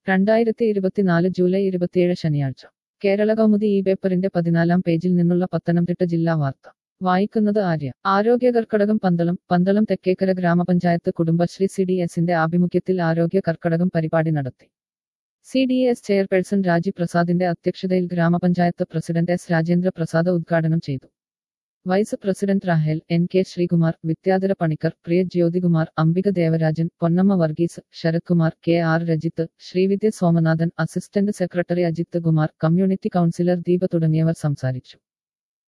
രണ്ടായിരത്തി ഇരുപത്തിനാല് ജൂലൈ ഇരുപത്തിയേഴ് ശനിയാഴ്ച കേരള കൗമുദി ഈ പേപ്പറിന്റെ പതിനാലാം പേജിൽ നിന്നുള്ള പത്തനംതിട്ട ജില്ലാ വാർത്ത വായിക്കുന്നത് ആര്യ ആരോഗ്യ കർക്കടകം പന്തളം പന്തളം തെക്കേക്കര ഗ്രാമപഞ്ചായത്ത് കുടുംബശ്രീ സി ഡി എസിന്റെ ആഭിമുഖ്യത്തിൽ ആരോഗ്യ കർക്കടകം പരിപാടി നടത്തി സി ഡി എസ് ചെയർപേഴ്സൺ രാജി പ്രസാദിന്റെ അധ്യക്ഷതയിൽ ഗ്രാമപഞ്ചായത്ത് പ്രസിഡന്റ് എസ് രാജേന്ദ്ര പ്രസാദ് ഉദ്ഘാടനം ചെയ്തു vice president Rahel N K Sreekumar Vidyadhara Panicker Priya Jyothikumar Ambika Devarajan Ponnamma Varghese Sarath Kumar K R Rajith Sreevidya Somanathan assistant secretary Ajith Kumar community councillor Deepa തുടങ്ങിയവർ സംസാരിച്ചു